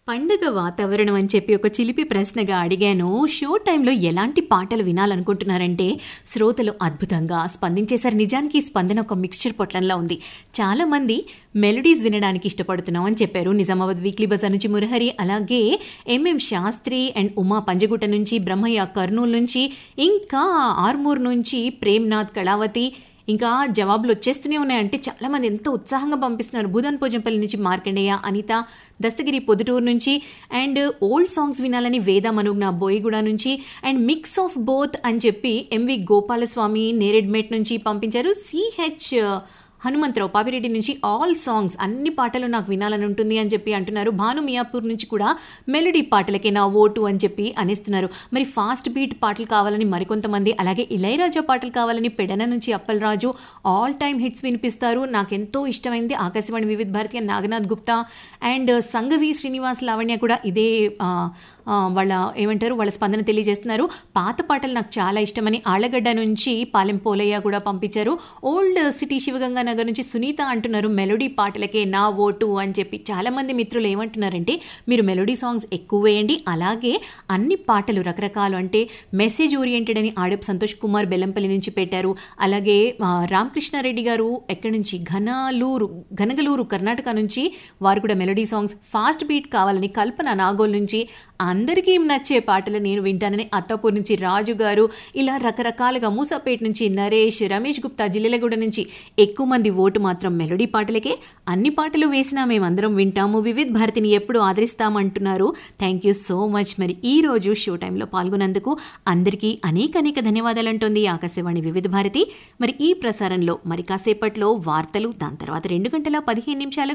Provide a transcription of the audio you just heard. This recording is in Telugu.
పండగ వాతావరణం అని చెప్పి ఒక చిలిపి ప్రశ్నగా అడిగాను షో టైంలో ఎలాంటి పాటలు వినాలనుకుంటున్నారంటే శ్రోతలు అద్భుతంగా స్పందించేశారు నిజానికి ఈ స్పందన ఒక మిక్స్చర్ పొట్లంలా ఉంది చాలా మంది మెలోడీస్ వినడానికి ఇష్టపడుతున్నాం అని చెప్పారు నిజామాబాద్ వీక్లీ బజార్ నుంచి మురహరి అలాగే ఎంఎం శాస్త్రి అండ్ ఉమా పంజగుట్ట నుంచి బ్రహ్మయ్య కర్నూలు నుంచి ఇంకా ఆర్మూర్ నుంచి ప్రేమ్నాథ్ కళావతి ఇంకా జవాబులు వచ్చేస్తూనే ఉన్నాయంటే చాలా మంది ఎంతో ఉత్సాహంగా పంపిస్తున్నారు భూదాన్ పోజంపల్లి నుంచి మార్కండేయ అనిత దస్తగిరి పొద్దుటూరు నుంచి అండ్ ఓల్డ్ సాంగ్స్ వినాలని వేద మనుగ్న బోయిగూడ నుంచి అండ్ మిక్స్ ఆఫ్ బోత్ అని చెప్పి ఎంవి గోపాలస్వామి నేరెడ్మేట్ నుంచి పంపించారు సిహెచ్ హనుమంతరావు పాపిరెడ్డి నుంచి ఆల్ సాంగ్స్ అన్ని పాటలు నాకు వినాలని ఉంటుంది అని చెప్పి అంటున్నారు భాను మియాపూర్ నుంచి కూడా మెలోడీ పాటలకే నా ఓటు అని చెప్పి అనేస్తున్నారు మరి ఫాస్ట్ బీట్ పాటలు కావాలని మరికొంతమంది అలాగే ఇళయరాజా పాటలు కావాలని పెడన నుంచి అప్పలరాజు ఆల్ టైమ్ హిట్స్ వినిపిస్తారు నాకు ఎంతో ఇష్టమైంది ఆకాశవాణి వివిధ భారతీయ నాగనాథ్ గుప్తా అండ్ సంగవి శ్రీనివాస్ లావణ్య కూడా ఇదే ఆ, ఆ, వాళ్ళ ఏమంటారు వాళ్ళ స్పందన తెలియజేస్తున్నారు పాత పాటలు నాకు చాలా ఇష్టమని ఆళ్లగడ్డ నుంచి పాలెం పోలయ్య కూడా పంపించారు ఓల్డ్ సిటీ శివగంగా నగర్ నుంచి సునీత అంటున్నారు మెలోడీ పాటలకే నా ఓటు అని చెప్పి చాలా మంది మిత్రులు ఏమంటున్నారంటే మీరు మెలోడీ సాంగ్స్ ఎక్కువ వేయండి అలాగే అన్ని పాటలు రకరకాలు అంటే మెసేజ్ ఓరియంటెడ్ అని ఆడపు సంతోష్ కుమార్ బెల్లంపల్లి నుంచి పెట్టారు అలాగే ఆ, రామకృష్ణారెడ్డి గారు ఎక్కడి నుంచి ఘనలూరు ఘనగలూరు కర్ణాటక నుంచి వారు కూడా మెలోడీ సాంగ్స్ ఫాస్ట్ బీట్ కావాలని కల్పన నాగోల్ నుంచి అందరికీ నచ్చే పాటలు నేను వింటానని అత్తాపూర్ నుంచి రాజు గారు ఇలా రకరకాలుగా మూసాపేట నుంచి నరేష్ రమేష్ గుప్తా జిల్లెలగూడ నుంచి ఎక్కువ మంది ఓటు మాత్రం మెలోడీ పాటలకే అన్ని పాటలు వేసినా మేమందరం వింటాము వివిధ్ భారతిని ఎప్పుడు ఆదరిస్తామంటున్నారు థ్యాంక్ యూ సో మచ్ మరి ఈ రోజు షో టైంలో పాల్గొన్నందుకు అందరికీ అనేక అనేక ధన్యవాదాలు అంటోంది ఆకాశవాణి వివిధ భారతి మరి ఈ ప్రసారంలో మరి కాసేపట్లో వార్తలు దాని తర్వాత రెండు గంటల పదిహేను నిమిషాలకు